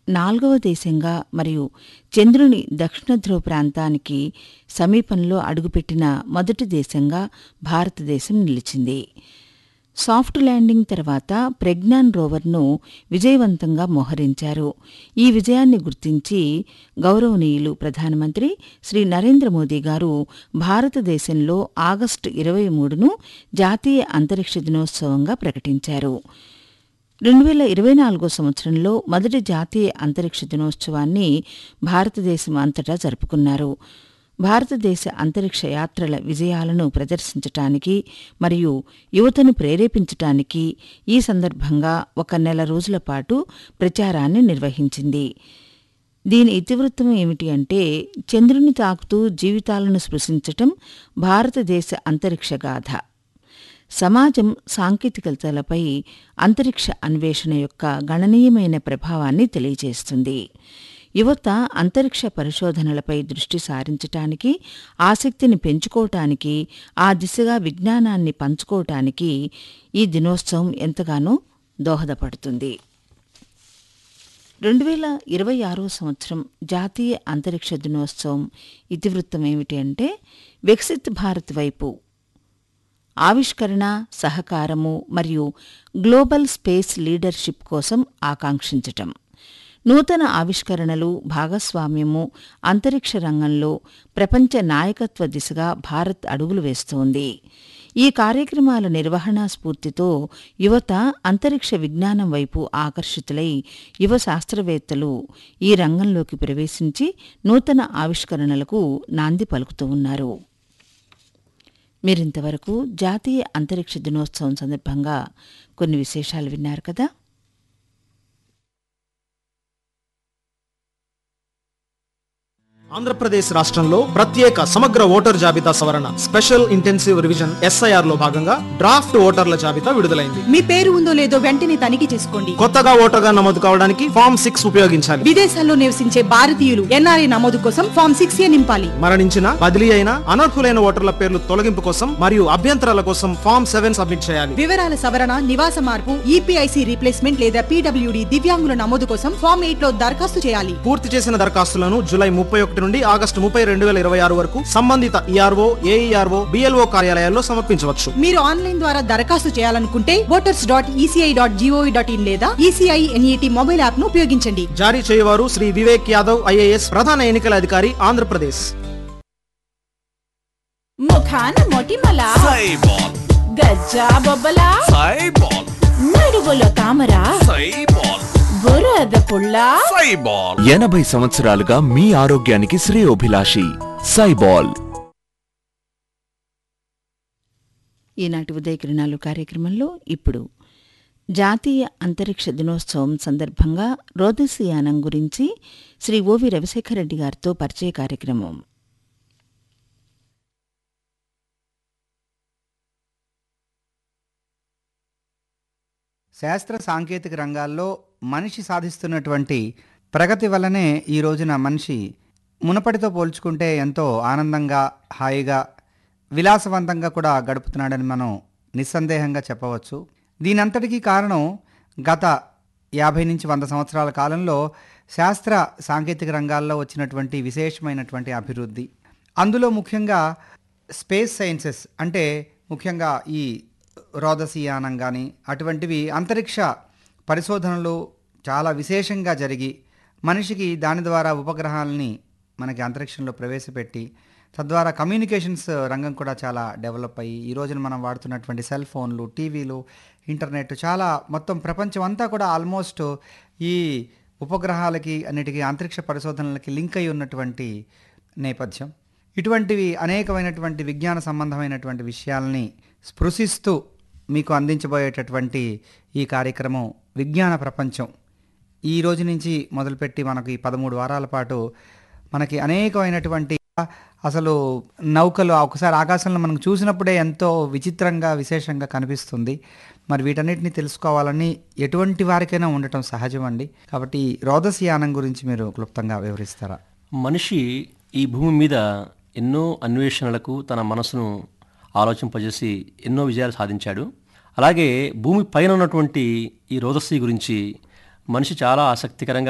నాల్గవ దేశంగా మరియు చంద్రుని దక్షిణ ధ్రువ ప్రాంతానికి సమీపంలో అడుగుపెట్టిన మొదటి దేశంగా భారతదేశం నిలిచింది సాఫ్ట్ ల్యాండింగ్ తర్వాత ప్రజ్ఞాన్ రోవర్ను విజయవంతంగా మోహరించారు ఈ విజయాన్ని గుర్తించి గౌరవనీయులు ప్రధానమంత్రి శ్రీ నరేంద్ర మోదీ గారు భారతదేశంలో ఆగస్టు ఇరవై మూడును జాతీయ అంతరిక్ష దినోత్సవంగా ప్రకటించారు రెండు వేల ఇరవై నాలుగో సంవత్సరంలో మొదటి జాతీయ అంతరిక్ష దినోత్సవాన్ని భారతదేశం అంతటా జరుపుకున్నారు భారతదేశ అంతరిక్ష యాత్రల విజయాలను ప్రదర్శించటానికి మరియు యువతను ప్రేరేపించటానికి ఈ సందర్భంగా ఒక నెల రోజుల పాటు ప్రచారాన్ని నిర్వహించింది దీని ఇతివృత్తం ఏమిటి అంటే చంద్రుని తాకుతూ జీవితాలను స్పృశించటం భారతదేశ అంతరిక్ష గాథ సమాజం సాంకేతికతలపై అంతరిక్ష అన్వేషణ యొక్క గణనీయమైన ప్రభావాన్ని తెలియజేస్తుంది యువత అంతరిక్ష పరిశోధనలపై దృష్టి సారించటానికి ఆసక్తిని పెంచుకోవటానికి ఆ దిశగా విజ్ఞానాన్ని పంచుకోవటానికి ఈ దినోత్సవం ఎంతగానో దోహదపడుతుంది రెండు వేల ఇరవై ఆరో సంవత్సరం జాతీయ అంతరిక్ష దినోత్సవం ఇతివృత్తం ఏమిటి అంటే వికసిత్ భారత్ వైపు ఆవిష్కరణ సహకారము మరియు గ్లోబల్ స్పేస్ లీడర్షిప్ కోసం ఆకాంక్షించటం నూతన ఆవిష్కరణలు భాగస్వామ్యము అంతరిక్ష రంగంలో ప్రపంచ నాయకత్వ దిశగా భారత్ అడుగులు వేస్తోంది ఈ కార్యక్రమాల నిర్వహణ స్ఫూర్తితో యువత అంతరిక్ష విజ్ఞానం వైపు ఆకర్షితులై యువ శాస్త్రవేత్తలు ఈ రంగంలోకి ప్రవేశించి నూతన ఆవిష్కరణలకు నాంది పలుకుతూ ఉన్నారు మీరింతవరకు జాతీయ అంతరిక్ష దినోత్సవం సందర్భంగా కొన్ని విశేషాలు విన్నారు కదా ఆంధ్రప్రదేశ్ రాష్ట్రంలో ప్రత్యేక సమగ్ర ఓటర్ జాబితా సవరణ స్పెషల్ ఇంటెన్సివ్ రివిజన్ ఎస్ఐఆర్ లో భాగంగా డ్రాఫ్ట్ ఓటర్ల జాబితా విడుదలైంది మీ పేరు ఉందో లేదో వెంటనే తనిఖీ చేసుకోండి కొత్తగా ఓటర్గా నమోదు కావడానికి ఫామ్ సిక్స్ ఉపయోగించాలి విదేశాల్లో నివసించే భారతీయులు ఎన్ఆర్ఐ నమోదు కోసం ఫామ్ సిక్స్ ఏ నింపాలి మరణించిన బదిలీ అయిన అనర్హులైన ఓటర్ల పేర్లు తొలగింపు కోసం మరియు అభ్యంతరాల కోసం ఫామ్ సెవెన్ సబ్మిట్ చేయాలి వివరాల సవరణ నివాస మార్పు ఈపీఐసి రీప్లేస్మెంట్ లేదా పీడబ్ల్యూడి దివ్యాంగుల నమోదు కోసం ఫామ్ ఎయిట్ లో దరఖాస్తు చేయాలి పూర్తి చేసిన దరఖాస్తులను జూలై ముప్పై ఒకటి నుండి ఆగస్టు ముప్పై రెండు వేల ఇరవై ఆరు వరకు సంబంధిత ఈఆర్ఓ ఏఈఆర్ఓ బిఎల్ఓ కార్యాలయాల్లో సమర్పించవచ్చు మీరు ఆన్లైన్ ద్వారా దరఖాస్తు చేయాలనుకుంటే voters dot ECI dot gov dot in లేదా ఈసీఐ ఎన్ఈటి మొబైల్ యాప్ ను ఉపయోగించండి జారీ చేయవారు శ్రీ వివేక్ యాదవ్ ఐఏఎస్ ప్రధాన ఎన్నికల అధికారి ఆంధ్రప్రదేశ్ ముఖాన మొటిమల సైబాల్ గజ్జా బొబ్బల సైబాల్ నడువులో తామర సైబాల్ బురద పుల్ల సైబాల్ ఎనభై సంవత్సరాలుగా మీ ఆరోగ్యానికి శ్రేయోభిలాషి సైబాల్ ఈనాటి ఉదయకిరణాలు కార్యక్రమంలో ఇప్పుడు జాతీయ అంతరిక్ష దినోత్సవం సందర్భంగా రోదసియానం గురించి శ్రీ ఓవి రవిశేఖర్ రెడ్డి గారితో పరిచయ కార్యక్రమం శాస్త్ర సాంకేతిక రంగాల్లో మనిషి సాధిస్తున్నటువంటి ప్రగతి వల్లనే ఈ రోజున మనిషి మునపటితో పోల్చుకుంటే ఎంతో ఆనందంగా హాయిగా విలాసవంతంగా కూడా గడుపుతున్నాడని మనం నిస్సందేహంగా చెప్పవచ్చు దీనంతటికీ కారణం గత యాభై నుంచి వంద సంవత్సరాల కాలంలో శాస్త్ర సాంకేతిక రంగాల్లో వచ్చినటువంటి విశేషమైనటువంటి అభివృద్ధి అందులో ముఖ్యంగా స్పేస్ సైన్సెస్ అంటే ముఖ్యంగా ఈ రోదసీయానం కానీ అటువంటివి అంతరిక్ష పరిశోధనలు చాలా విశేషంగా జరిగి మనిషికి దాని ద్వారా ఉపగ్రహాలని మనకి అంతరిక్షంలో ప్రవేశపెట్టి తద్వారా కమ్యూనికేషన్స్ రంగం కూడా చాలా డెవలప్ అయ్యి ఈ రోజున మనం వాడుతున్నటువంటి సెల్ ఫోన్లు టీవీలు ఇంటర్నెట్ చాలా మొత్తం ప్రపంచం అంతా కూడా ఆల్మోస్ట్ ఈ ఉపగ్రహాలకి అన్నిటికీ అంతరిక్ష పరిశోధనలకి లింక్ అయి ఉన్నటువంటి నేపథ్యం ఇటువంటివి అనేకమైనటువంటి విజ్ఞాన సంబంధమైనటువంటి విషయాల్ని స్పృశిస్తూ మీకు అందించబోయేటటువంటి ఈ కార్యక్రమం విజ్ఞాన ప్రపంచం ఈ రోజు నుంచి మొదలుపెట్టి మనకి ఈ పదమూడు వారాల పాటు మనకి అనేకమైనటువంటి అసలు నౌకలు ఒకసారి ఆకాశంలో మనం చూసినప్పుడే ఎంతో విచిత్రంగా విశేషంగా కనిపిస్తుంది మరి వీటన్నిటిని తెలుసుకోవాలని ఎటువంటి వారికైనా ఉండటం సహజం అండి కాబట్టి ఈ రోదసియానం గురించి మీరు క్లుప్తంగా వివరిస్తారా మనిషి ఈ భూమి మీద ఎన్నో అన్వేషణలకు తన మనసును ఆలోచింపజేసి ఎన్నో విజయాలు సాధించాడు అలాగే భూమి పైన ఉన్నటువంటి ఈ రోదస్సి గురించి మనిషి చాలా ఆసక్తికరంగా